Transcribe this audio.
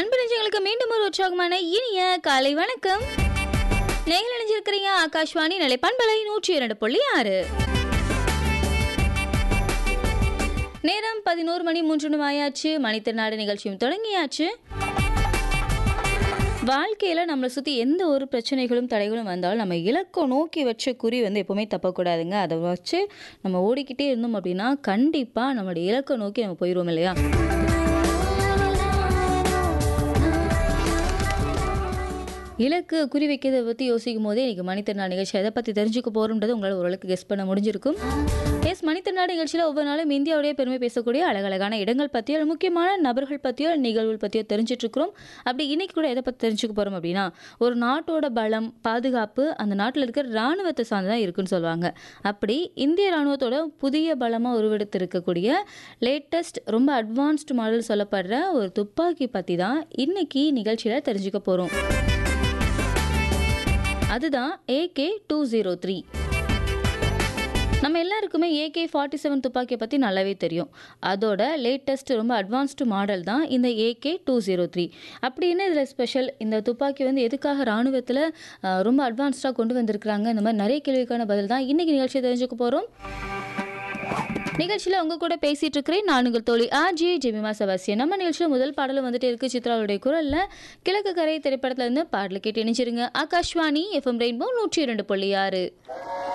அன்பு நெஞ்சங்களுக்கு மீண்டும் ஒரு உற்சாகமான இனிய காலை வணக்கம் நீங்கள் இணைஞ்சிருக்கிறீங்க ஆகாஷ்வாணி நிலைப்பான்பலை நூற்றி இரண்டு புள்ளி ஆறு நேரம் பதினோரு மணி மூன்று மணி ஆயாச்சு மணித்திருநாடு நிகழ்ச்சியும் தொடங்கியாச்சு வாழ்க்கையில் நம்மளை சுற்றி எந்த ஒரு பிரச்சனைகளும் தடைகளும் வந்தாலும் நம்ம இலக்கை நோக்கி வச்ச குறி வந்து எப்போவுமே தப்பக்கூடாதுங்க அதை வச்சு நம்ம ஓடிக்கிட்டே இருந்தோம் அப்படின்னா கண்டிப்பாக நம்மளுடைய இலக்கை நோக்கி நம்ம போயிடுவோம் இல்லையா இலக்கு குறி வைக்கிறதை பற்றி யோசிக்கும் போதே இன்றைக்கி மணித்திருநாள் நிகழ்ச்சி எதை பற்றி தெரிஞ்சுக்க போகிறோம்ன்றது உங்களால் ஓரளவுக்கு கெஸ் பண்ண முடிஞ்சிருக்கும் எஸ் மணித்திருநாள் நிகழ்ச்சியில் ஒவ்வொரு நாளும் இந்தியாவுடைய பெருமை பேசக்கூடிய அழகழகான இடங்கள் பற்றியோ முக்கியமான நபர்கள் பற்றியோ நிகழ்வுகள் பற்றியோ தெரிஞ்சிட்டு இருக்கிறோம் அப்படி இன்னைக்கு கூட எதை பற்றி தெரிஞ்சுக்க போகிறோம் அப்படின்னா ஒரு நாட்டோட பலம் பாதுகாப்பு அந்த நாட்டில் இருக்கிற இராணுவத்தை சார்ந்து தான் இருக்குன்னு சொல்லுவாங்க அப்படி இந்திய இராணுவத்தோட புதிய பலமாக உருவெடுத்திருக்கக்கூடிய லேட்டஸ்ட் ரொம்ப அட்வான்ஸ்டு மாடல் சொல்லப்படுற ஒரு துப்பாக்கி பற்றி தான் இன்னைக்கு நிகழ்ச்சியில் தெரிஞ்சுக்க போகிறோம் அதுதான் ஏகே டூ ஜீரோ த்ரீ நம்ம எல்லாருக்குமே ஏகே ஃபார்ட்டி செவன் துப்பாக்கியை பற்றி நல்லாவே தெரியும் அதோட லேட்டஸ்ட் ரொம்ப அட்வான்ஸ்டு மாடல் தான் இந்த ஏகே டூ ஜீரோ த்ரீ அப்படி என்ன இதில் ஸ்பெஷல் இந்த துப்பாக்கி வந்து எதுக்காக இராணுவத்தில் அஹ், ரொம்ப அட்வான்ஸ்டாக கொண்டு வந்திருக்கிறாங்க இந்த மாதிரி நிறைய கேள்விக்கான பதில் தான் இன்றைக்கி நிகழ்ச்சியை தெரிஞ்சுக்க போகிறோம் நிகழ்ச்சியில் உங்க கூட பேசிட்டு இருக்கிறேன் நான் உங்கள் தோழி ஆஜி ஜெமிமா செபாஸ்டியன் நம்ம நிகழ்ச்சியில் முதல் பாடலும் வந்துட்டு இருக்கு சித்ராவுடைய குரல்ல கிழக்கு கரை திரைப்படத்துல இருந்து பாடல் கேட்டு இணைச்சிருங்க ஆகாஷ்வாணி எஃப்எம் ரெயின்போ நூற்றி இரண்டு புள்ளி ஆறு